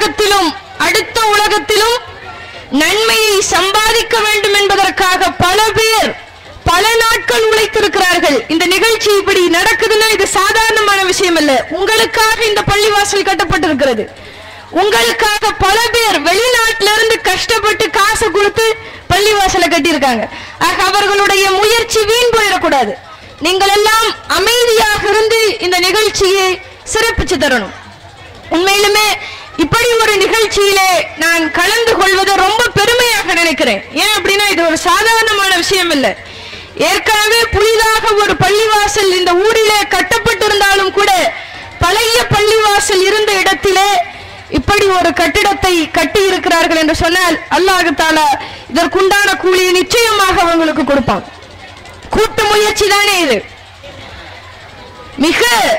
உலகத்திலும் அடுத்த உலகத்திலும் நன்மையை சம்பாதிக்க வேண்டும் என்பதற்காக பல பேர் பல நாட்கள் உழைத்திருக்கிறார்கள் இந்த நிகழ்ச்சி இப்படி நடக்குதுன்னா இது சாதாரணமான விஷயம் அல்ல உங்களுக்காக இந்த பள்ளிவாசல் கட்டப்பட்டிருக்கிறது உங்களுக்காக பல பேர் வெளிநாட்டில இருந்து கஷ்டப்பட்டு காசு கொடுத்து பள்ளிவாசலை கட்டியிருக்காங்க ஆக அவர்களுடைய முயற்சி வீண் போயிடக்கூடாது நீங்கள் எல்லாம் அமைதியாக இருந்து இந்த நிகழ்ச்சியை சிறப்பிச்சு தரணும் உண்மையிலுமே இப்படி ஒரு நிகழ்ச்சியிலே நான் கலந்து கொள்வதை ரொம்ப பெருமையாக நினைக்கிறேன் ஏன் அப்படின்னா இது ஒரு சாதாரணமான விஷயம் இல்லை ஏற்கனவே புதிதாக ஒரு பள்ளிவாசல் இந்த ஊரிலே கட்டப்பட்டிருந்தாலும் கூட பழைய பள்ளிவாசல் இருந்த இடத்திலே இப்படி ஒரு கட்டிடத்தை கட்டி இருக்கிறார்கள் என்று சொன்னால் அல்லாஹ் தாலா இதற்குண்டான கூலியை நிச்சயமாக அவங்களுக்கு கொடுப்பான் கூட்டு முயற்சி தானே இது மிக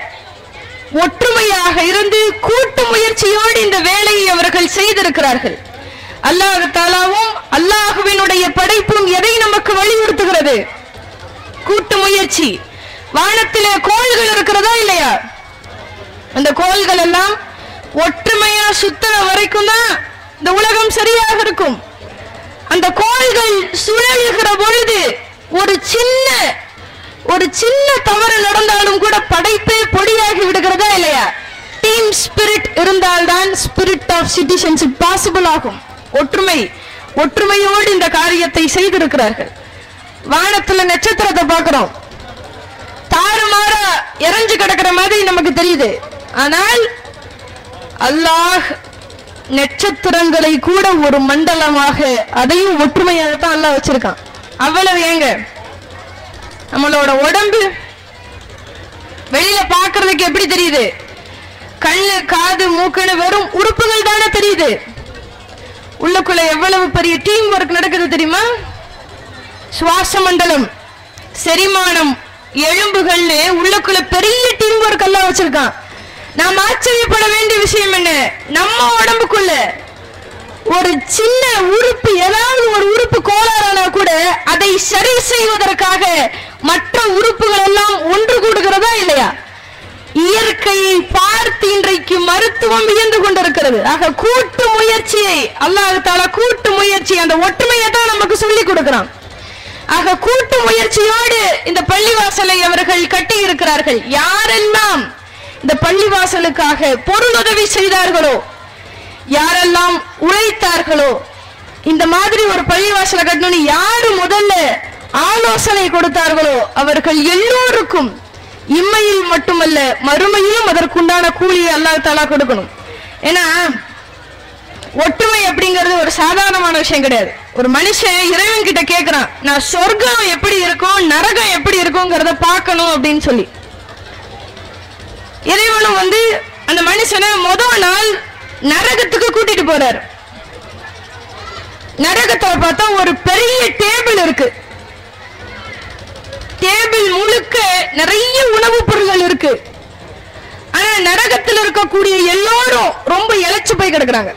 ஒற்றுமையாக இருந்து கூட்டு முயற்சியோடு இந்த வேலையை அவர்கள் செய்திருக்கிறார்கள் அல்லாஹ் தாலாவும் அல்லாஹுவினுடைய படைப்பும் எதை நமக்கு வலியுறுத்துகிறது கூட்டு முயற்சி வானத்திலே கோள்கள் இருக்கிறதா இல்லையா அந்த கோள்கள் எல்லாம் ஒற்றுமையா சுத்துற வரைக்கும் தான் இந்த உலகம் சரியாக இருக்கும் அந்த கோள்கள் சுழலுகிற பொழுது ஒரு சின்ன ஒரு சின்ன தவறு நடந்தாலும் கூட படைப்பே பொடியாகி விடுகிறதா இல்லையா டீம் ஸ்பிரிட் இருந்தால்தான் ஸ்பிரிட் ஆஃப் சிட்டிசன்ஷிப் பாசிபிள் ஆகும் ஒற்றுமை ஒற்றுமையோடு இந்த காரியத்தை செய்திருக்கிறார்கள் வானத்துல நட்சத்திரத்தை பார்க்கிறோம் தாறுமாறா இறஞ்சு கிடக்கிற மாதிரி நமக்கு தெரியுது ஆனால் அல்லாஹ் நட்சத்திரங்களை கூட ஒரு மண்டலமாக அதையும் ஒற்றுமையாக தான் அல்லாஹ் வச்சிருக்கான் அவ்வளவு ஏங்க நம்மளோட உடம்பு வெளியில பார்க்கிறதுக்கு எப்படி தெரியுது கண்ணு காது மூக்குன்னு வெறும் உறுப்புகள் தானே தெரியுது உள்ளுக்குள்ள எவ்வளவு பெரிய டீம் ஒர்க் நடக்குது தெரியுமா சுவாச மண்டலம் செரிமானம் எலும்புகள்னு உள்ளுக்குள்ள பெரிய டீம் ஒர்க் எல்லாம் வச்சிருக்கான் நாம் ஆச்சரியப்பட வேண்டிய விஷயம் என்ன நம்ம உடம்புக்குள்ள ஒரு சின்ன உறுப்பு ஏதாவது ஒரு உறுப்பு கோளாறானா கூட அதை சரி செய்வதற்காக மற்ற உறுப்புகள் எல்லாம் ஒன்று கூடுகிறதா இல்லையா இயற்கையை பார்த்து இன்றைக்கு மருத்துவம் இயந்து கொண்டிருக்கிறது ஆக கூட்டு முயற்சியை அல்லாஹ் தாலா கூட்டு முயற்சி அந்த ஒற்றுமையை தான் நமக்கு சொல்லி கொடுக்கிறான் ஆக கூட்டு முயற்சியோடு இந்த பள்ளிவாசலை அவர்கள் கட்டி இருக்கிறார்கள் யாரெல்லாம் இந்த பள்ளிவாசலுக்காக பொருளுதவி செய்தார்களோ யாரெல்லாம் உழைத்தார்களோ இந்த மாதிரி ஒரு பள்ளிவாசலை கட்டணும்னு யாரு முதல்ல ஆலோசனை கொடுத்தார்களோ அவர்கள் எல்லோருக்கும் இம்மையில் மட்டுமல்ல மறுமையிலும் அதற்குண்டான கூலியை அல்லாஹ் தாலா கொடுக்கணும் ஏன்னா ஒற்றுமை அப்படிங்கிறது ஒரு சாதாரணமான விஷயம் கிடையாது ஒரு மனுஷன் இறைவன் கிட்ட கேக்குறான் நான் சொர்க்கம் எப்படி இருக்கும் நரகம் எப்படி இருக்குங்கிறத பார்க்கணும் அப்படின்னு சொல்லி இறைவனும் வந்து அந்த மனுஷனை முதல் நாள் நரகத்துக்கு கூட்டிட்டு போறாரு நரகத்துல பார்த்தா ஒரு பெரிய டேபிள் இருக்கு டேபிள் முழுக்க நிறைய உணவுப் பொருள்கள் இருக்கு ஆனா நரகத்தில் இருக்கக்கூடிய எல்லோரும் ரொம்ப இழைச்சு போய் கிடக்குறாங்க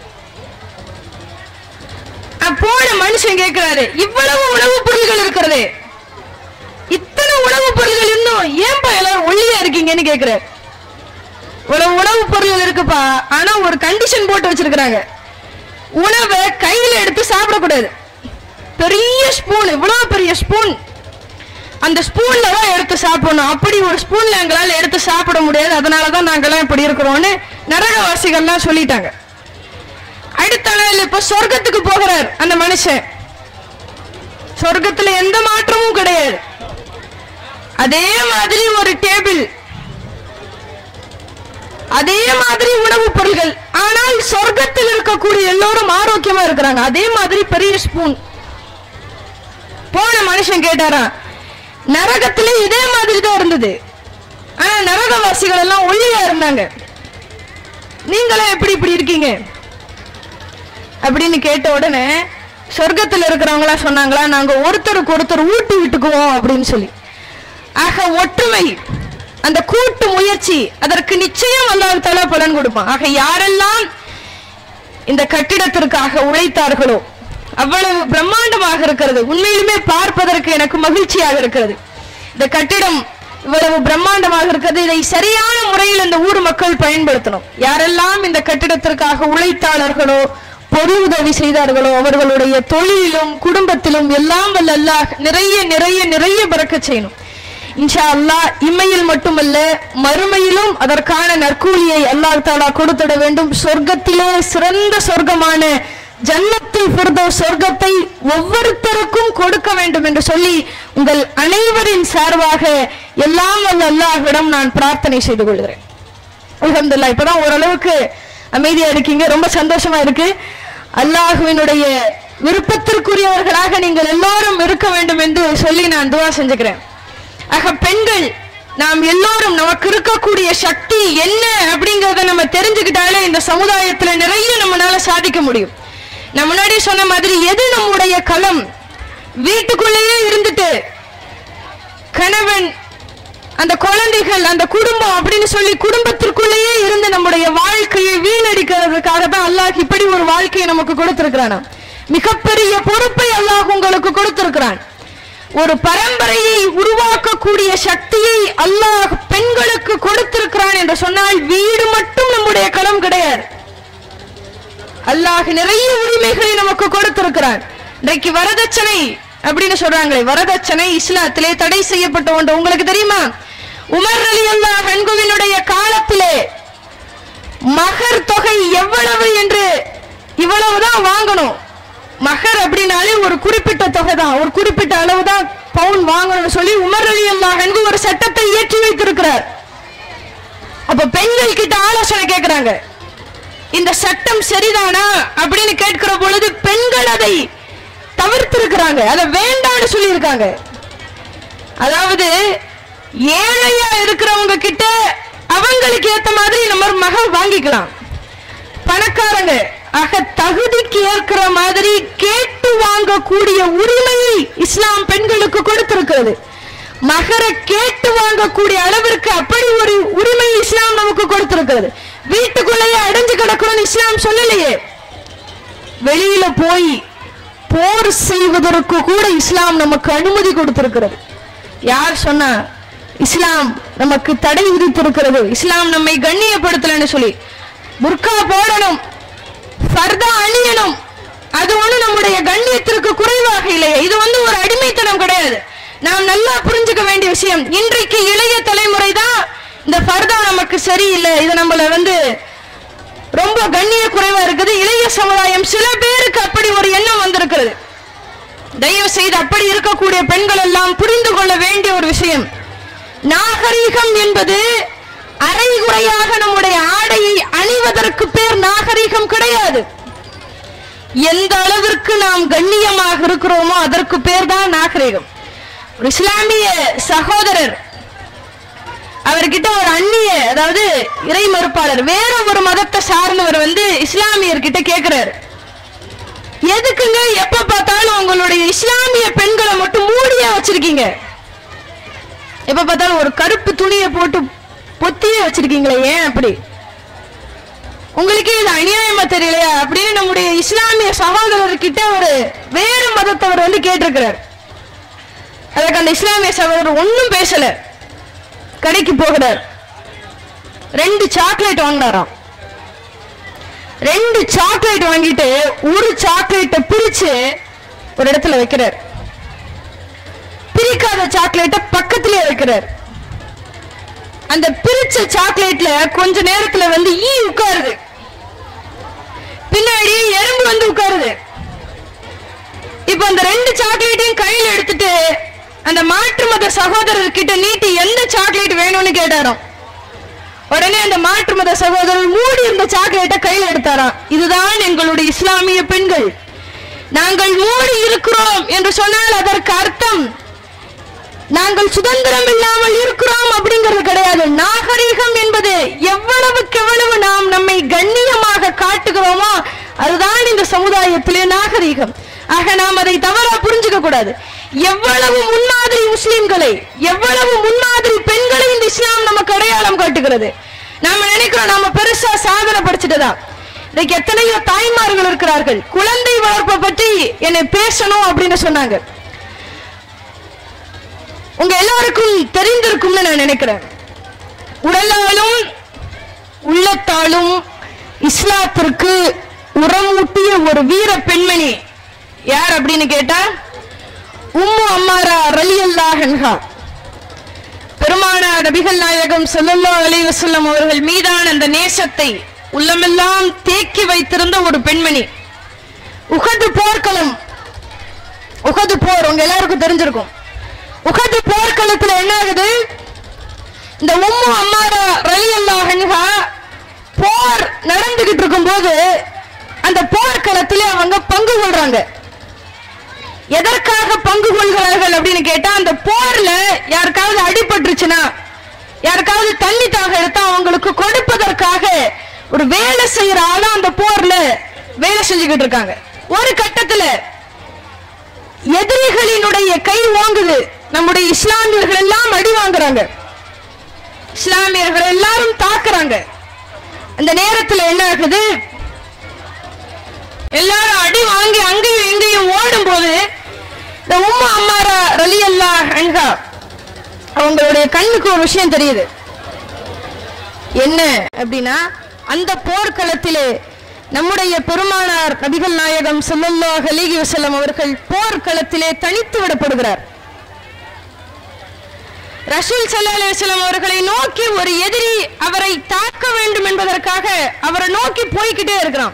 அஹ் போன மனுஷன் கேக்குறாரு இவ்வளவு உணவுப் பொருள்கள் இருக்கிறதே இத்தனை உணவுப் பொருள்கள் இன்னும் ஏன்பா எல்லாரும் ஒல்லியா இருக்கீங்கன்னு கேக்குறாரு இவ்வளவு உணவுப் பொருள்கள் இருக்குப்பா ஆனா ஒரு கண்டிஷன் போட்டு வச்சிருக்கிறாங்க உணவை கையில எடுத்து சாப்பிடக்கூடாது பெரிய ஸ்பூன் இவ்வளவு பெரிய ஸ்பூன் அந்த ஸ்பூன்ல தான் எடுத்து சாப்பிடணும் அப்படி ஒரு ஸ்பூன்ல எங்களால எடுத்து சாப்பிட முடியாது அதனாலதான் நாங்கெல்லாம் இப்படி இருக்கிறோம்னு நரகவாசிகள்லாம் சொல்லிட்டாங்க அடுத்த நாள் இப்ப சொர்க்கத்துக்கு போகிறார் அந்த மனுஷன் சொர்க்கத்துல எந்த மாற்றமும் கிடையாது அதே மாதிரி ஒரு டேபிள் அதே மாதிரி உணவுப் பொருள்கள் ஆனால் சொர்க்கத்தில் இருக்கக்கூடிய எல்லோரும் ஆரோக்கியமா இருக்கிறாங்க அதே மாதிரி பெரிய ஸ்பூன் போன மனுஷன் கேட்டாரா நரகத்திலே இதே மாதிரி தான் இருந்தது ஆனா நரகவாசிகள் எல்லாம் ஒல்லியா இருந்தாங்க நீங்களே எப்படி இப்படி இருக்கீங்க அப்படின்னு கேட்ட உடனே சொர்க்கத்துல இருக்கிறவங்களா சொன்னாங்களா நாங்க ஒருத்தருக்கு ஒருத்தர் ஊட்டி விட்டுக்குவோம் அப்படின்னு சொல்லி ஆக ஒற்றுமை அந்த கூட்டு முயற்சி அதற்கு நிச்சயம் அல்லாஹ் தலா பலன் கொடுப்பான் ஆக யாரெல்லாம் இந்த கட்டிடத்திற்காக உழைத்தார்களோ அவ்வளவு பிரம்மாண்டமாக இருக்கிறது உண்மையிலுமே பார்ப்பதற்கு எனக்கு மகிழ்ச்சியாக இருக்கிறது இந்த கட்டிடம் இவ்வளவு பிரம்மாண்டமாக இருக்கிறது இதை சரியான முறையில் இந்த ஊர் மக்கள் பயன்படுத்தணும் யாரெல்லாம் இந்த கட்டிடத்திற்காக உழைத்தாளர்களோ பொது உதவி செய்தார்களோ அவர்களுடைய தொழிலிலும் குடும்பத்திலும் எல்லாம் வல்ல அல்லாஹ் நிறைய நிறைய நிறைய பறக்க செய்யணும் இன்ஷா அல்லாஹ் இம்மையில் மட்டுமல்ல மறுமையிலும் அதற்கான நற்கூலியை அல்லாஹ் தாலா கொடுத்திட வேண்டும் சொர்க்கத்திலே சிறந்த சொர்க்கமான ஜன்னத்தில் பிறந்த சொர்க்கத்தை ஒவ்வொருத்தருக்கும் கொடுக்க வேண்டும் என்று சொல்லி உங்கள் அனைவரின் சார்பாக எல்லாம் வல்ல அல்லாஹ்விடம் நான் பிரார்த்தனை செய்து கொள்கிறேன் அல்ஹம்துலில்லாஹ் இப்பதான் ஓரளவுக்கு அமைதியா இருக்கீங்க ரொம்ப சந்தோஷமா இருக்கு அல்லாஹுவினுடைய விருப்பத்திற்குரியவர்களாக நீங்கள் எல்லாரும் இருக்க வேண்டும் என்று சொல்லி நான் துவா செஞ்சுக்கிறேன் ஆக பெண்கள் நாம் எல்லோரும் நமக்கு இருக்கக்கூடிய சக்தி என்ன அப்படிங்கறத நம்ம தெரிஞ்சுக்கிட்டாலே இந்த சமுதாயத்துல நிறைய நம்மளால சாதிக்க முடியும் நான் முன்னாடி சொன்ன மாதிரி எது நம்முடைய களம் வீட்டுக்குள்ளேயே இருந்துட்டு கணவன் அந்த குழந்தைகள் அந்த குடும்பம் அப்படின்னு சொல்லி குடும்பத்திற்குள்ளேயே இருந்து நம்முடைய வாழ்க்கையை வீணடிக்கிறதுக்காக தான் அல்லாஹ் இப்படி ஒரு வாழ்க்கையை நமக்கு கொடுத்திருக்கிறான் மிகப்பெரிய பொறுப்பை அல்லாஹ் உங்களுக்கு கொடுத்திருக்கிறான் ஒரு பரம்பரையை உருவாக்கக்கூடிய சக்தியை அல்லாஹ் பெண்களுக்கு கொடுத்திருக்கிறான் என்று சொன்னால் வீடு மட்டும் நம்முடைய களம் கிடையாது அல்லாஹ் நிறைய உரிமைகளை நமக்கு கொடுத்திருக்கிறான் இன்றைக்கு வரதட்சணை அப்படின்னு சொல்றாங்களே வரதட்சணை இஸ்லாத்திலே தடை செய்யப்பட்ட ஒன்று உங்களுக்கு தெரியுமா உமர் அலி அல்லாஹ் அன்குவினுடைய காலத்திலே மகர் தொகை எவ்வளவு என்று இவ்வளவுதான் வாங்கணும் மகர் அப்படின்னாலே ஒரு குறிப்பிட்ட தொகை தான் ஒரு குறிப்பிட்ட அளவு தான் பவுன் வாங்கணும்னு சொல்லி உமர் அலி அல்லாஹ் அன்கு ஒரு சட்டத்தை இயற்றி வைத்திருக்கிறார் அப்ப பெண்கள் கிட்ட ஆலோசனை கேட்கிறாங்க இந்த சட்டம் சரிதானா அப்படின்னு கேட்கிற பொழுது பெண்கள் அதை தவிர்த்திருக்கிறாங்க அதை வேண்டாம்னு சொல்லியிருக்காங்க அதாவது ஏழையா இருக்கிறவங்க கிட்ட அவங்களுக்கு ஏத்த மாதிரி நம்ம மகள் வாங்கிக்கலாம் பணக்காரங்க ஆக தகுதிக்கு ஏற்கிற மாதிரி கேட்டு வாங்கக்கூடிய உரிமையை இஸ்லாம் பெண்களுக்கு கொடுத்திருக்கிறது மகரை கேட்டு வாங்கக்கூடிய அளவிற்கு அப்படி ஒரு உரிமை இஸ்லாம் நமக்கு கொடுத்திருக்கிறது வீட்டுக்குள்ளேயே அடைஞ்சு கிடக்கணும்னு இஸ்லாம் சொல்லலையே வெளியில போய் போர் செய்வதற்கு கூட இஸ்லாம் நமக்கு அனுமதி கொடுத்திருக்கிறது யார் சொன்னா இஸ்லாம் நமக்கு தடை விதித்திருக்கிறது இஸ்லாம் நம்மை கண்ணியப்படுத்தலன்னு சொல்லி புர்கா போடணும் ஃபர்தா அணியணும் அது ஒண்ணு நம்முடைய கண்ணியத்திற்கு குறைவாக இல்லையே இது வந்து ஒரு அடிமைத்தனம் கிடையாது நாம் நல்லா புரிஞ்சுக்க வேண்டிய விஷயம் இன்றைக்கு இளைய தலைமுறை தான் இந்த ஃபர்தா நமக்கு சரியில்லை இது நம்மள வந்து ரொம்ப கண்ணிய குறைவா இருக்குது இளைய சமுதாயம் சில பேருக்கு அப்படி ஒரு எண்ணம் வந்திருக்கிறது தயவு செய்து அப்படி இருக்கக்கூடிய பெண்கள் எல்லாம் புரிந்து கொள்ள வேண்டிய ஒரு விஷயம் நாகரீகம் என்பது அரைகுறையாக நம்முடைய ஆடையை அணிவதற்கு பேர் நாகரீகம் கிடையாது எந்த அளவிற்கு நாம் கண்ணியமாக இருக்கிறோமோ அதற்கு பேர் தான் நாகரீகம் ஒரு இஸ்லாமிய சகோதரர் அவர்கிட்ட ஒரு அந்நிய அதாவது இறை மறுப்பாளர் வேற ஒரு மதத்தை சார்ந்தவர் வந்து இஸ்லாமியர்கிட்ட கேக்குறாரு எதுக்குங்க எப்ப பார்த்தாலும் உங்களுடைய இஸ்லாமிய பெண்களை மட்டும் மூடியா வச்சிருக்கீங்க எப்ப பார்த்தாலும் ஒரு கருப்பு துணியை போட்டு பொத்தியே வச்சிருக்கீங்களே ஏன் அப்படி உங்களுக்கே இது அநியாயமா தெரியலையா அப்படின்னு நம்முடைய இஸ்லாமிய சகோதரர்கிட்ட ஒரு வேறு மதத்தவர் வந்து கேட்டிருக்கிறார் அதுக்கு அந்த இஸ்லாமிய சகோதரர் ஒன்னும் பேசல கடைக்கு போகிறார் ரெண்டு சாக்லேட் வாங்கினாராம் ரெண்டு சாக்லேட் வாங்கிட்டு ஒரு சாக்லேட்டை பிரிச்சு ஒரு இடத்துல வைக்கிறார் பிரிக்காத சாக்லேட்டை பக்கத்திலே வைக்கிறார் அந்த பிரிச்ச சாக்லேட்ல கொஞ்ச நேரத்துல வந்து ஈ உட்காருது பின்னாடி எறும்பு வந்து உட்காருது இப்ப அந்த ரெண்டு சாக்லேட்டையும் கையில எடுத்துட்டு அந்த மாற்று மத சகோதரர் கிட்ட நீட்டி எந்த சாக்லேட் வேணும்னு கேட்டாராம் உடனே அந்த மாற்று மத சகோதரர் மூடி இருந்த சாக்லேட்டை கையில எடுத்தாராம் இதுதான் எங்களுடைய இஸ்லாமிய பெண்கள் நாங்கள் மூடி இருக்கிறோம் என்று சொன்னால் அதற்கு அர்த்தம் நாங்கள் சுதந்திரம் இல்லாமல் இருக்கிறோம் அப்படிங்கிறது கிடையாது நாகரீகம் என்பது எவ்வளவுக்கு எவ்வளவு நாம் நம்மை கண்ணியமாக காட்டுகிறோமோ அதுதான் இந்த சமுதாயத்திலே நாகரீகம் ஆக நாம் அதை தவறா புரிஞ்சுக்க கூடாது எவ்வளவு முன்மாதிரி முஸ்லிம்களை எவ்வளவு முன்மாதிரி பெண்களை இந்த இஸ்லாம் நமக்கு அடையாளம் காட்டுகிறது நாம நினைக்கிறோம் நாம பெருசா சாதனை படிச்சுட்டுதான் இன்னைக்கு எத்தனையோ தாய்மார்கள் இருக்கிறார்கள் குழந்தை வளர்ப்பை பற்றி என்னை பேசணும் அப்படின்னு சொன்னாங்க உங்க எல்லாருக்கும் தெரிந்திருக்கும்னு நான் நினைக்கிறேன் உடலாலும் உள்ளத்தாலும் இஸ்லாத்திற்கு உரமூட்டிய ஒரு வீர பெண்மணி யார் அப்படின்னு கேட்டா உம்மு அம்மாரா ரலியல்லாஹன்ஹா பெருமானா நபிகள் நாயகம் ஸல்லல்லாஹு அலைஹி வஸல்லம் அவர்கள் மீதான அந்த நேசத்தை உள்ளமெல்லாம் தேக்கி வைத்திருந்த ஒரு பெண்மணி உகது போர்க்களம் உகது போர் உங்க எல்லாருக்கும் தெரிஞ்சிருக்கும் உகது போர்க்களத்துல என்ன ஆகுது இந்த உம்மு அம்மாரா ரலியல்லாஹன்ஹா போர் நடந்துகிட்டு இருக்கும்போது அந்த போர்க்களத்திலே அவங்க பங்கு கொள்றாங்க எதற்காக பங்கு கொள்கிறார்கள் அப்படின்னு கேட்டா அந்த போர்ல யாருக்காவது அடிபட்டுருச்சுன்னா யாருக்காவது தண்ணி தாக எடுத்தா அவங்களுக்கு கொடுப்பதற்காக ஒரு வேலை செய்யற ஆளா அந்த போர்ல வேலை செஞ்சுக்கிட்டு இருக்காங்க ஒரு கட்டத்துல எதிரிகளினுடைய கை ஓங்குது நம்முடைய இஸ்லாமியர்கள் எல்லாம் அடி வாங்குறாங்க இஸ்லாமியர்கள் எல்லாரும் தாக்குறாங்க அந்த நேரத்துல என்ன ஆகுது எல்லாரும் அடி வாங்கி அங்கேயும் இங்கேயும் ஓடும் போது இந்த உம்மா அம்மாரா ரலி அல்லா அன்ஹா அவங்களுடைய கண்ணுக்கு ஒரு விஷயம் தெரியுது என்ன அப்படின்னா அந்த போர்க்களத்திலே நம்முடைய பெருமானார் நபிகள் நாயகம் ஸல்லல்லாஹு அலைஹி வஸல்லம் அவர்கள் போர்க்களத்திலே தனித்து விடப்படுகிறார் ரசூல் ஸல்லல்லாஹு அலைஹி வஸல்லம் அவர்களை நோக்கி ஒரு எதிரி அவரை தாக்க வேண்டும் என்பதற்காக அவரை நோக்கி போய்க்கிட்டே இருக்கிறான்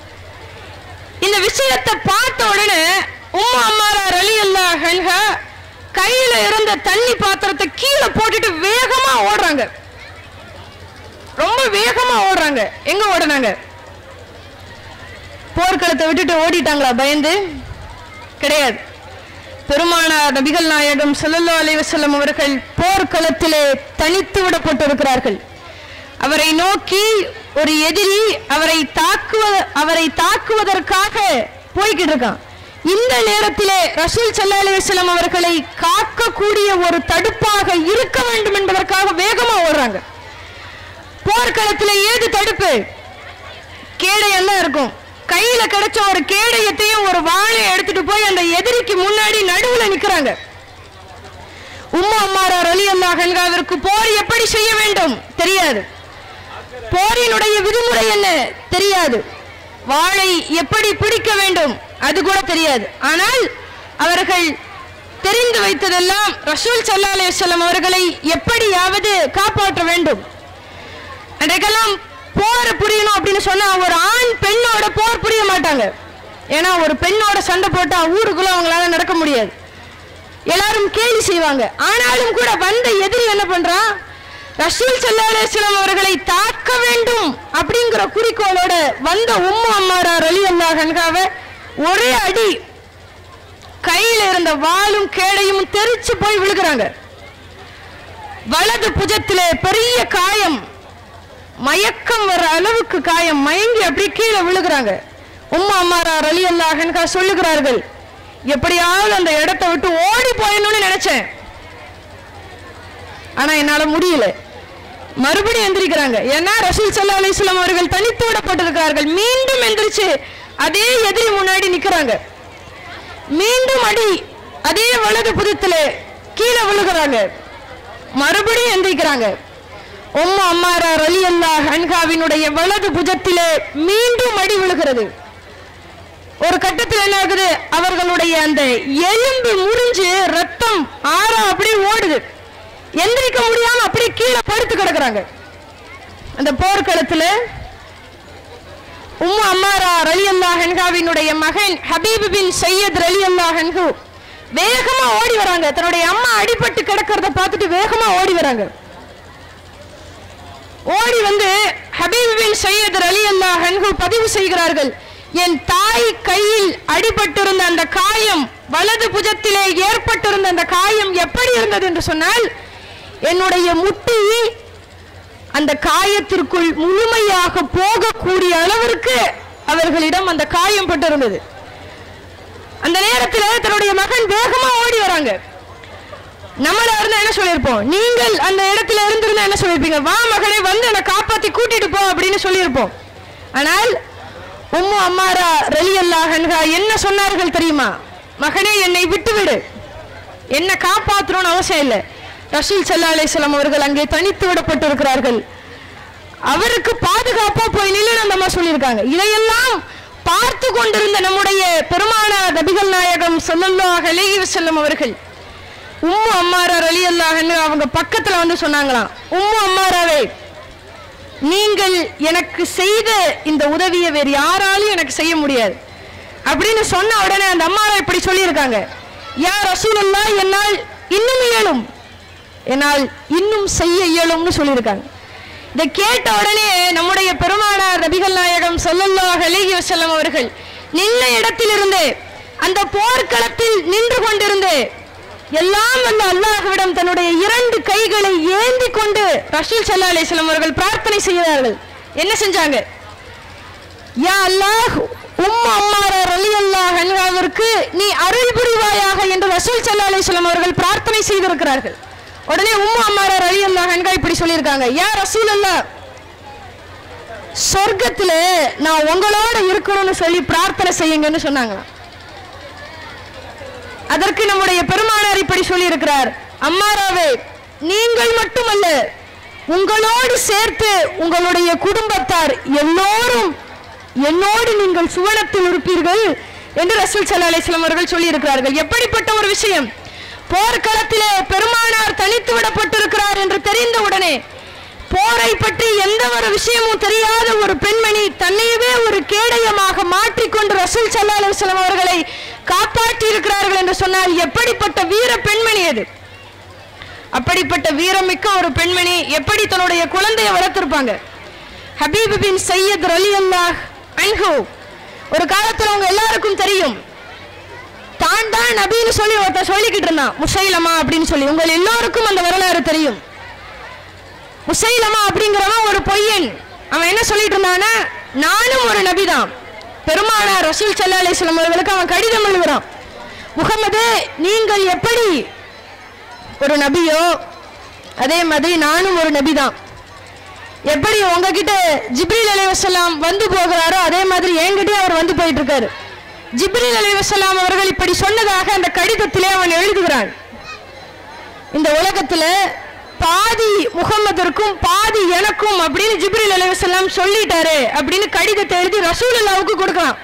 இந்த விஷயத்தை பார்த்த உடனே உம்மா அம்மாரா ரலி அல்லா ஹன்ஹா கையில இருந்த தண்ணி பாத்திரத்தை கீழே போட்டுட்டு வேகமா ஓடுறாங்க ரொம்ப வேகமா ஓடுறாங்க எங்க ஓடுனாங்க போர்க்களத்தை விட்டுட்டு ஓடிட்டாங்களா பயந்து கிடையாது பெருமானார் நபிகள் நாயகம் ஸல்லல்லாஹு அலைஹி வஸல்லம் அவர்கள் போர்க்களத்திலே தனித்து விடப்பட்டிருக்கிறார்கள் அவரை நோக்கி ஒரு எதிரி அவரை தாக்குவ அவரை தாக்குவதற்காக போய்கிட்டு இருக்கான் இந்த நேரத்திலே ரசூல் ஸல்லல்லாஹு அலைஹி வஸல்லம் அவர்களை காக்கக்கூடிய ஒரு தடுப்பாக இருக்க வேண்டும் என்பதற்காக வேகமா ஓடுறாங்க போர்க்களத்திலே ஏது தடுப்பு கேடயம் இருக்கும் கையில கிடைச்ச ஒரு கேடயத்தையும் ஒரு வாளை எடுத்துட்டு போய் அந்த எதிரிக்கு முன்னாடி நடுவுல நிக்கிறாங்க உம்மா அம்மாரா ரலி அல்லாஹன்காவிற்கு போர் எப்படி செய்ய வேண்டும் தெரியாது போரினுடைய விதிமுறை என்ன தெரியாது வாளை எப்படி பிடிக்க வேண்டும் அது கூட தெரியாது ஆனால் அவர்கள் தெரிந்து வைத்ததெல்லாம் ரசூல் ஸல்லல்லாஹு அலைஹி வஸல்லம் அவர்களை எப்படியாவது காப்பாற்ற வேண்டும் அன்றைக்கெல்லாம் போர் புரியணும் அப்படின்னு சொன்னா ஒரு ஆண் பெண்ணோட போர் புரிய மாட்டாங்க ஏன்னா ஒரு பெண்ணோட சண்டை போட்டா ஊருக்குள்ள அவங்களால நடக்க முடியாது எல்லாரும் கேலி செய்வாங்க ஆனாலும் கூட வந்த எதிரி என்ன பண்றான் ரசூல் ஸல்லல்லாஹு அலைஹி வஸல்லம் அவர்களை தாக்க வேண்டும் அப்படிங்கிற குறிக்கோளோட வந்த உம்மு அம்மாரா ரலி அல்லாஹ் அன்ஹாவை ஒரே அடி கையில இருந்த வாளும் கேடையும் தெரிச்சு போய் விழுகிறாங்க வலது புஜத்திலே பெரிய காயம் மயக்கம் வர அளவுக்கு காயம் மயங்கி அப்படியே கீழே விழுகிறாங்க உம்மா அம்மாரா ரலி அல்லாஹன்கா சொல்லுகிறார்கள் எப்படியாவது அந்த இடத்தை விட்டு ஓடி போயணும்னு நினைச்சேன் ஆனா என்னால முடியல மறுபடியும் எந்திரிக்கிறாங்க ஏன்னா ரசூல் சல்லா அலிஸ்லாம் அவர்கள் தனித்து விடப்பட்டிருக்கிறார்கள் மீண்டும் எந்திரிச்சு அதே எதிரி முன்னாடி நிக்கிறாங்க மீண்டும் அடி அதே வலது புதத்துல கீழே விழுகிறாங்க மறுபடியும் எந்திரிக்கிறாங்க உம்மா அம்மாரா ரலி அல்லாஹ் ஹன்காவினுடைய வலது புஜத்திலே மீண்டும் அடி விழுகிறது ஒரு கட்டத்தில் என்ன ஆகுது அவர்களுடைய அந்த எலும்பு முறிஞ்சு ரத்தம் ஆறா அப்படியே ஓடுது எந்திரிக்க முடியாம அப்படியே கீழே படுத்து கிடக்குறாங்க அந்த போர்க்களத்துல உம்மு அம்மாரா ரலி அல்லாஹ் ஹன்காவினுடைய மகன் ஹபீப் பின் சையத் ரலி அல்லாஹ் ஹன்கு வேகமா ஓடி வராங்க தன்னுடைய அம்மா அடிபட்டு கிடக்கிறத பார்த்துட்டு வேகமா ஓடி வராங்க ஓடி வந்து ஹபீப் பின் சையத் அலி அல்லாஹ் அன்ஹு பதிவு செய்கிறார்கள் என் தாய் கையில் அடிபட்டிருந்த அந்த காயம் வலது புஜத்திலே ஏற்பட்டிருந்த அந்த காயம் எப்படி இருந்தது என்று சொன்னால் என்னுடைய முட்டி அந்த காயத்திற்குள் முழுமையாக போகக்கூடிய அளவிற்கு அவர்களிடம் அந்த காயம் பட்டிருந்தது அந்த நேரத்தில் தன்னுடைய மகன் வேகமா ஓடி வராங்க நம்மள இருந்தா என்ன சொல்லியிருப்போம் நீங்கள் அந்த இடத்துல இருந்திருந்தா என்ன சொல்லியிருப்பீங்க வா மகனே வந்து என்னை காப்பாத்தி கூட்டிட்டு போ அப்படின்னு சொல்லியிருப்போம் ஆனால் உம்மு அம்மாரா ரலி அல்லாஹன்ஹா என்ன சொன்னார்கள் தெரியுமா மகனே என்னை விட்டுவிடு என்ன காப்பாற்றணும்னு அவசியம் இல்லை ரசூல் சல்லா அலிஸ்லாம் அவர்கள் அங்கே தனித்து விடப்பட்டிருக்கிறார்கள் அவருக்கு பாதுகாப்பா போய் நின்று அந்த அம்மா சொல்லியிருக்காங்க இதையெல்லாம் பார்த்து கொண்டிருந்த நம்முடைய பெருமானார் நபிகள் நாயகம் ஸல்லல்லாஹு அலைஹி வஸல்லம் அவர்கள் உம்மு அம்மாரார் அலி அல்லாஹன்னு அவங்க பக்கத்துல வந்து சொன்னாங்களாம் உம்மு அம்மாராவே நீங்கள் எனக்கு செய்த இந்த உதவியை வேறு யாராலும் எனக்கு செய்ய முடியாது அப்படின்னு சொன்ன உடனே அந்த அம்மாவை இப்படி சொல்லியிருக்காங்க யா ரசூலுல்லாஹ் என்னால் இன்னும் இயலும் என்னால் இன்னும் செய்ய இயலும்னு சொல்லியிருக்காங்க இதை கேட்ட உடனே நம்முடைய பெருமானார் நபிகள் நாயகம் ஸல்லல்லாஹு அலைஹி வஸல்லம் அவர்கள் நின்ன இடத்திலிருந்து அந்த போர்க்களத்தில் நின்று கொண்டிருந்து எல்லாம் வந்த அல்லாஹ்விடம் தன்னுடைய இரண்டு கைகளை ஏந்தி கொண்டு ரசூல் ஸல்லல்லாஹு அலைஹி வஸல்லம் அவர்கள் பிரார்த்தனை செய்தார்கள் என்ன செஞ்சாங்க யா அல்லாஹ் உம்மு அம்மாரா ரலியல்லாஹு அன்ஹாவிற்கு நீ அருள் புரிவாயாக என்று ரசூல் ஸல்லல்லாஹு அலைஹி வஸல்லம் அவர்கள் பிரார்த்தனை செய்திருக்கிறார்கள் உடனே உம்மு அம்மாரா ரலியல்லாஹு அன்ஹா இப்படி சொல்லியிருக்காங்க யா ரசூலல்லாஹ் சொர்க்கத்துல நான் உங்களோட இருக்கணும்னு சொல்லி பிரார்த்தனை செய்யுங்கன்னு சொன்னாங்களாம் அதற்கு நம்முடைய பெருமானார் இப்படி சொல்லி இருக்கிறார் அம்மாராவே நீங்கள் மட்டுமல்ல உங்களோடு சேர்த்து உங்களுடைய குடும்பத்தார் எல்லோரும் என்னோடு நீங்கள் சுவனத்தில் இருப்பீர்கள் என்று ரசூல் சல்லா அலிஸ்லாம் அவர்கள் சொல்லி இருக்கிறார்கள் எப்படிப்பட்ட ஒரு விஷயம் போர்க்களத்திலே பெருமானார் தனித்து விடப்பட்டிருக்கிறார் என்று தெரிந்த உடனே போரை பற்றி எந்த ஒரு விஷயமும் தெரியாத ஒரு பெண்மணி தன்னையவே ஒரு கேடயமாக மாற்றிக்கொண்டு ரசூல் சல்லா அலுவலம் அவர்களை காப்பாற்றி இருக்கிறார்கள் என்று சொன்னால் எப்படிப்பட்ட வீர பெண்மணி அது அப்படிப்பட்ட வீரமிக்க ஒரு பெண்மணி எப்படி தன்னுடைய குழந்தையை வளர்த்திருப்பாங்க ஹபீப் பின் சையத் ரலி அல்லாஹ் அன்ஹு ஒரு காலத்துல உங்க எல்லாருக்கும் தெரியும் தான் தான் நபின்னு சொல்லி ஒருத்தன் சொல்லிக்கிட்டு இருந்தான் முசைலமா அப்படின்னு சொல்லி உங்கள் எல்லோருக்கும் அந்த வரலாறு தெரியும் முசைலமா அப்படிங்கிறவன் ஒரு பொய்யன் அவன் என்ன சொல்லிட்டு இருந்தானா நானும் ஒரு நபிதான் பெருமானார் ரசூல் சல்லா அலிஸ்லாம் அவர்களுக்கு அவன் கடிதம் எழுதுறான் முகமது நீங்கள் எப்படி ஒரு நபியோ அதே மாதிரி நானும் ஒரு நபிதான் எப்படி உங்ககிட்ட ஜிப்ரீல் அலைவசலாம் வந்து போகிறாரோ அதே மாதிரி என்கிட்டயும் அவர் வந்து போயிட்டு இருக்காரு ஜிப்ரீல் அலைவசலாம் அவர்கள் இப்படி சொன்னதாக அந்த கடிதத்திலே அவன் எழுதுகிறான் இந்த உலகத்துல பாதி முகம்மதற்கும் பாதி எனக்கும் அப்படின்னு ஜிப்ரீல் அலைவசலாம் சொல்லிட்டாரு அப்படின்னு கடிதத்தை எழுதி ரசூலுல்லாவுக்கு கொடுக்கலாம்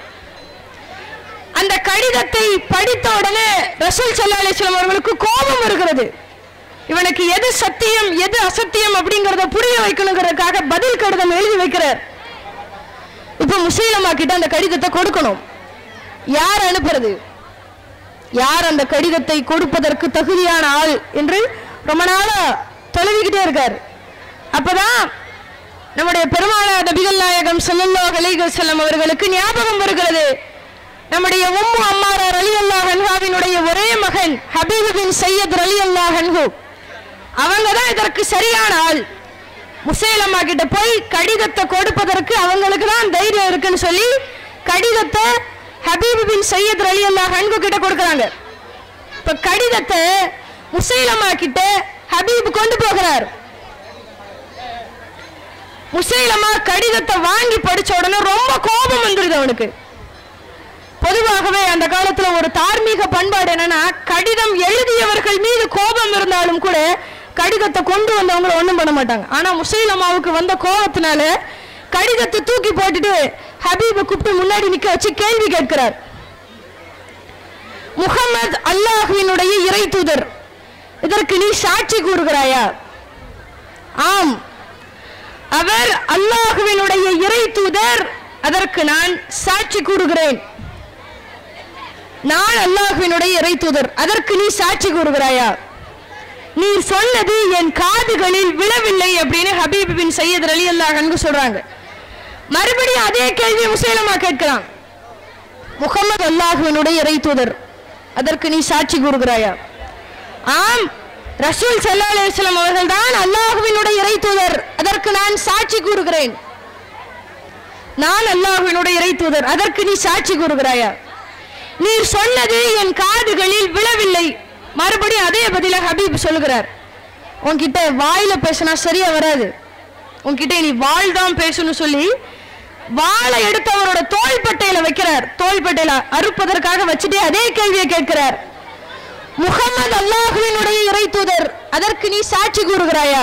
அந்த கடிதத்தை படித்த உடனே ரசூல் சல்லா அலிஸ்லாம் அவர்களுக்கு கோபம் வருகிறது இவனுக்கு எது சத்தியம் எது அசத்தியம் அப்படிங்கறத புரிய வைக்கணுங்கிறதுக்காக பதில் கடிதம் எழுதி வைக்கிறார் இப்ப முசைலமா கிட்ட அந்த கடிதத்தை கொடுக்கணும் யார் அனுப்புறது யார் அந்த கடிதத்தை கொடுப்பதற்கு தகுதியான ஆள் என்று ரொம்ப நாளா தொலைவிக்கிட்டே இருக்கார் அப்பதான் நம்முடைய பெருமானார் நபிகள் நாயகம் ஸல்லல்லாஹு அலைஹி வஸல்லம் அவர்களுக்கு ஞாபகம் வருகிறது நம்முடைய உம்மு அம்மாரார் அலி அல்லாஹ் அன்ஹாவினுடைய ஒரே மகன் ஹபீப் பின் சையத் அலி அல்லாஹ் அன்ஹு அவங்க தான் இதற்கு சரியான ஆள் முசைலம்மா கிட்ட போய் கடிதத்தை கொடுப்பதற்கு அவங்களுக்கு தான் தைரியம் இருக்குன்னு சொல்லி கடிதத்தை ஹபீப் பின் சையத் அலி அல்லாஹ் அன்ஹு கிட்ட கொடுக்கறாங்க இப்ப கடிதத்தை முசைலம்மா கிட்ட ஹபீப் கொண்டு போகிறார் முசைலமா கடிதத்தை வாங்கி படிச்ச உடனே ரொம்ப கோபம் வந்துருது அவனுக்கு பொதுவாகவே அந்த காலத்துல ஒரு தார்மீக பண்பாடு என்னன்னா கடிதம் எழுதியவர்கள் மீது கோபம் இருந்தாலும் கூட கடிதத்தை கொண்டு வந்தவங்களை ஒண்ணும் பண்ண மாட்டாங்க ஆனா முசைலமாவுக்கு வந்த கோபத்தினால கடிதத்தை தூக்கி போட்டுட்டு ஹபீபை கூப்பிட்டு முன்னாடி நிக்க வச்சு கேள்வி கேட்கிறார் முகமது அல்லாஹுவினுடைய இறை தூதர் இதற்கு நீ சாட்சி கூறுகிறாயா ஆம் அவர் அல்லாஹுவினுடைய இறை தூதர் அதற்கு நான் சாட்சி கூறுகிறேன் நான் அல்லாஹுவினுடைய இறை தூதர் அதற்கு நீ சாட்சி கூறுகிறாயா நீ சொன்னது என் காதுகளில் விழவில்லை அப்படின்னு ஹபீப் பின் சையத் அலி அல்லாஹ் சொல்றாங்க மறுபடியும் அதே கேள்வி முசைலமா கேட்கிறான் முகமது அல்லாஹுவினுடைய இறை தூதர் அதற்கு நீ சாட்சி கூறுகிறாயா ஆம் ரசூல் சல்லா அலிஸ்லாம் அவர்கள் தான் அல்லாஹுவினுடைய இறை தூதர் அதற்கு நான் சாட்சி கூறுகிறேன் நான் அல்லாஹுவினுடைய இறை தூதர் அதற்கு நீ சாட்சி கூறுகிறாயா நீ சொன்னது என் காதுகளில் விழவில்லை மறுபடியும் அதே பதில ஹபீப் சொல்லுகிறார் உன்கிட்ட வாயில பேசினா சரியா வராது உன்கிட்ட நீ வாழ் தான் பேசணும் சொல்லி வாளை எடுத்து அவரோட தோள்பட்டையில வைக்கிறார் தோள்பட்டையில அறுப்பதற்காக வச்சுட்டே அதே கேள்வியை கேட்கிறார் முகமது அல்லாஹுவினுடைய இறை தூதர் அதற்கு நீ சாட்சி கூறுகிறாயா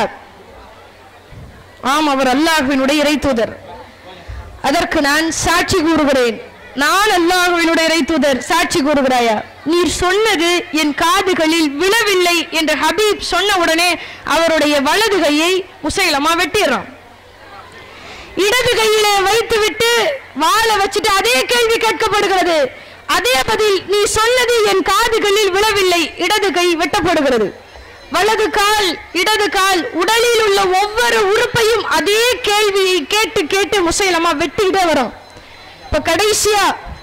ஆம் அவர் அல்லாஹுவினுடைய இறை தூதர் அதற்கு நான் சாட்சி கூறுகிறேன் நான் அல்லாஹுவினுடைய இறை தூதர் சாட்சி கூறுகிறாயா நீர் சொன்னது என் காதுகளில் விழவில்லை என்று ஹபீப் சொன்ன உடனே அவருடைய வலது கையை முசைலமா வெட்டிடுறான் இடது கையிலே வைத்துவிட்டு வாளை வச்சுட்டு அதே கேள்வி கேட்கப்படுகிறது அதே பதில் நீ சொன்னது என் காதுகளில் விழவில்லை இடது கை வெட்டப்படுகிறது வலது கால் இடது கால் உடலில் உள்ள ஒவ்வொரு உறுப்பையும் அதே கேள்வியை கேட்டு கேட்டு முசைலமா வெட்டிக்கிட்டே வரும் இப்ப கடைசியா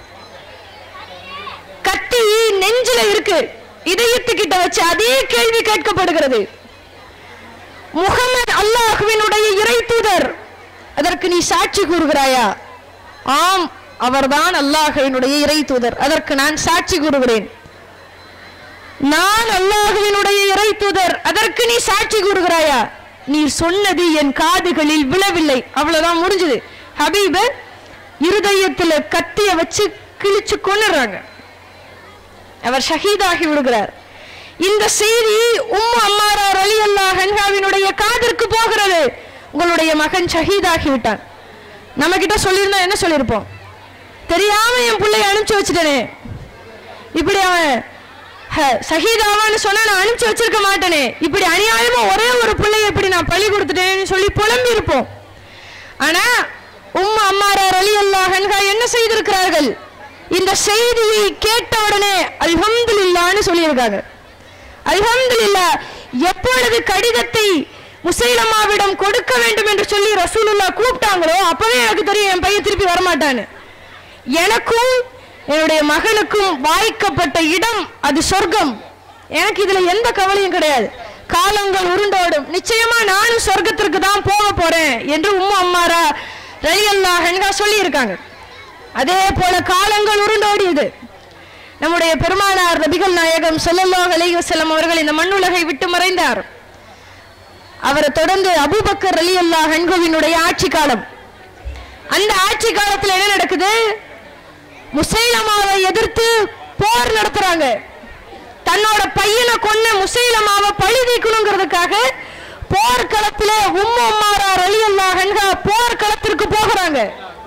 கத்தி நெஞ்சில இருக்கு இதயத்துக்கிட்ட வச்சு அதே கேள்வி கேட்கப்படுகிறது முகமது அல்லாஹுவினுடைய இறை தூதர் அதற்கு நீ சாட்சி கூறுகிறாயா ஆம் அவர்தான் அல்லாஹுவினுடைய இறை தூதர் அதற்கு நான் சாட்சி கூறுகிறேன் நான் அல்லாஹுவினுடைய இறை தூதர் அதற்கு நீ சாட்சி கூறுகிறாயா நீர் சொன்னது என் காதுகளில் விழவில்லை அவ்வளவுதான் முடிஞ்சது ஹபீப இருதயத்துல கத்திய வச்சு கிழிச்சு கொண்டுறாங்க அவர் ஷஹீதாகி விடுகிறார் இந்த செய்தி உம்மு அம்மாரார் அலி அல்லாஹ் ஹன்ஹாவினுடைய காதிற்கு போகிறது உங்களுடைய மகன் ஷஹீதாகி விட்டான் நம்ம கிட்ட சொல்லியிருந்தா என்ன சொல்லியிருப்போம் தெரியாம என் பிள்ளைய அனுப்பிச்சு வச்சுட்டேனே இப்படி அவன் ஹ, ஷஹீதாவான்னு சொன்னா நான் அனுப்பிச்சு வச்சிருக்க மாட்டேனே இப்படி அநியாயமா ஒரே ஒரு பிள்ளைய இப்படி நான் பழி கொடுத்துட்டேன்னு சொல்லி புலம்பி இருப்போம் ஆனா உம்மு அம்மாரார் அலி அல்லாஹ் ஹன்ஹா என்ன செய்திருக்கிறார்கள் இந்த செய்தியை கேட்ட உடனே அல்ஹம்துலில்லான்னு சொல்லியிருக்காங்க அல்ஹம்துலில்லா எப்பொழுது கடிதத்தை முசைலமாவிடம் கொடுக்க வேண்டும் என்று சொல்லி ரசூலுல்லா கூப்பிட்டாங்களோ அப்பவே எனக்கு தெரியும் என் பையன் திருப்பி வரமாட்டான்னு எனக்கும் என்னுடைய மகனுக்கும் வாய்க்கப்பட்ட இடம் அது சொர்க்கம் எனக்கு இதுல எந்த கவலையும் கிடையாது காலங்கள் உருண்டோடும் நிச்சயமா நானும் சொர்க்கத்திற்கு தான் போக போறேன் என்று உம்மு அம்மாரா ரலி அல்லாஹன்கா சொல்லி இருக்காங்க அதே போல காலங்கள் உருண்டோடியது நம்முடைய பெருமானார் நபிகள் நாயகம் ஸல்லல்லாஹு அலைஹி வஸல்லம் அவர்கள் இந்த மண்ணுலகை விட்டு மறைந்தார் அவரை தொடர்ந்து அபூபக்கர் அலி அல்லாஹ் ஹன்கோவினுடைய ஆட்சி காலம் அந்த ஆட்சி காலத்துல என்ன நடக்குது முசைலமாவை எதிர்த்து போர் நடத்துறாங்க தன்னோட பையனை கொன்ன முசைலமாவை பழி தீக்கணுங்கிறதுக்காக போர்க்களத்துல உம்மு அம்மாரார் அலி அல்லாஹ் ஹன்ஹா போர்க்களத்திற்கு போகிறாங்க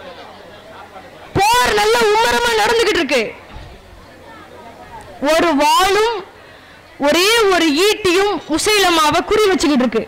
போர் நல்ல உம்மரமா நடந்துகிட்டு இருக்கு ஒரு வாளும் ஒரே ஒரு ஈட்டியும் முசைலமாவை குறி வச்சுக்கிட்டு இருக்கு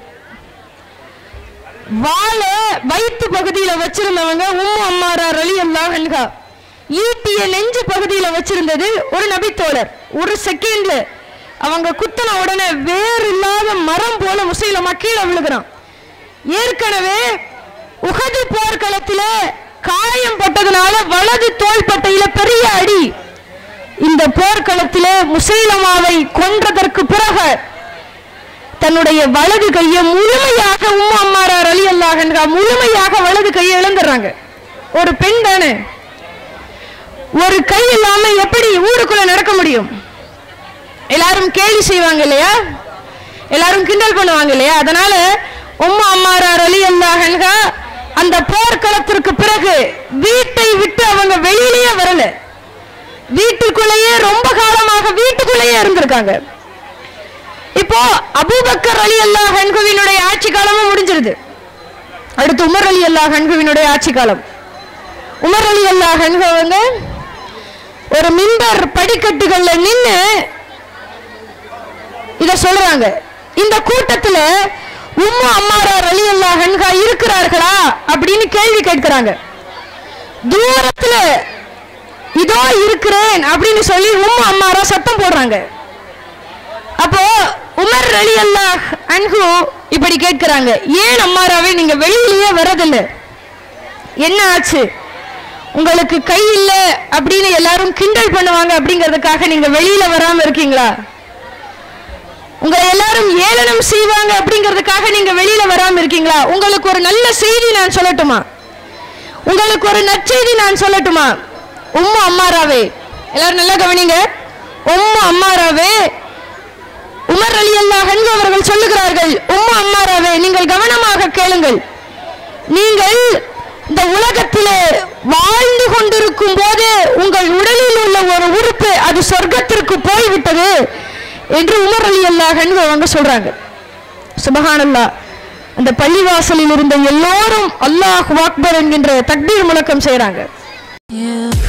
வாளை வயிற்று பகுதியில வச்சிருந்தவங்க உம்மு அம்மாரார் அலி அல்லாஹ் ஹன்ஹா ஈட்டிய நெஞ்சு பகுதியில வச்சிருந்தது ஒரு நபித்தோழர் ஒரு செகண்ட்ல அவங்க குத்தின உடனே வேறு இல்லாத மரம் போல முசைலமா கீழே விழுகிறான் ஏற்கனவே உகது போர்க்களத்தில காயம் பட்டதுனால வலது தோள்பட்டையில பெரிய அடி இந்த போர்க்களத்திலே முசைலமாவை கொன்றதற்கு பிறகு தன்னுடைய வலது கையை முழுமையாக உம்மு அம்மாரார் அலி அல்லாஹன்கா முழுமையாக வலது கையை இழந்துடுறாங்க ஒரு பெண் தானே ஒரு கை இல்லாம எப்படி ஊருக்குள்ள நடக்க முடியும் எல்லாரும் கேலி செய்வாங்க இல்லையா எல்லாரும் கிண்டல் பண்ணுவாங்க இல்லையா அதனால உம்மா அம்மாரார் அலி அல்லாஹன்கா அந்த போர்க்களத்திற்கு பிறகு வீட்டை விட்டு அவங்க வெளியிலேயே வரல வீட்டுக்குள்ளேயே ரொம்ப காலமாக வீட்டுக்குள்ளேயே இருந்திருக்காங்க இப்போ அபூபக்கர் அலி அல்லாஹ் ஹன்குவினுடைய ஆட்சி காலமும் முடிஞ்சிருது அடுத்து உமர் அலி அல்லாஹ் ஹன்குவினுடைய ஆட்சி காலம் உமர் அலி அல்லாஹ் ஹன்கு வந்து ஒரு மிம்பர் படிக்கட்டுகள்ல நின்னு இத சொல்றாங்க இந்த கூட்டத்துல உம்மு அம்மாரார் அலி அல்லாஹ் ஹன்ஹா இருக்கிறார்களா அப்படின்னு கேள்வி கேட்கிறாங்க தூரத்துல இதோ இருக்கிறேன் அப்படின்னு சொல்லி உம்மு அம்மாரா சத்தம் போடுறாங்க அப்போ உமர் அலி அல்லாஹ் அன்ஹு இப்படி கேட்கிறாங்க ஏன் அம்மாராவே நீங்க வெளியிலேயே வரதில்ல என்ன ஆச்சு உங்களுக்கு கை இல்ல அப்படின்னு எல்லாரும் கிண்டல் பண்ணுவாங்க அப்படிங்கிறதுக்காக நீங்க வெளியில வராம இருக்கீங்களா உங்களை எல்லாரும் ஏளனம் செய்வாங்க அப்படிங்கிறதுக்காக நீங்க வெளியில வராம இருக்கீங்களா உங்களுக்கு ஒரு நல்ல செய்தி நான் சொல்லட்டுமா உங்களுக்கு ஒரு நற்செய்தி நான் சொல்லட்டுமா உம்மு அம்மாராவே எல்லாரும் நல்லா கவனிங்க உம்மு அம்மாராவே உமர் அலி அல்லாஹ் அவர்கள் சொல்லுகிறார்கள் உம்மு அம்மாராவே நீங்கள் கவனமாக கேளுங்கள் நீங்கள் இந்த உலகத்திலே வாழ்ந்து கொண்டிருக்கும் போது உங்கள் உடலில் உள்ள ஒரு உறுப்பு அது சொர்க்கத்திற்கு போய்விட்டது என்று உமர் அலி அல்லாஹ் அவங்க சொல்றாங்க சுபஹானல்லா அந்த பள்ளிவாசலில் இருந்த எல்லோரும் அல்லாஹ் அக்பர் என்கின்ற தக்பீர் முழக்கம் செய்றாங்க You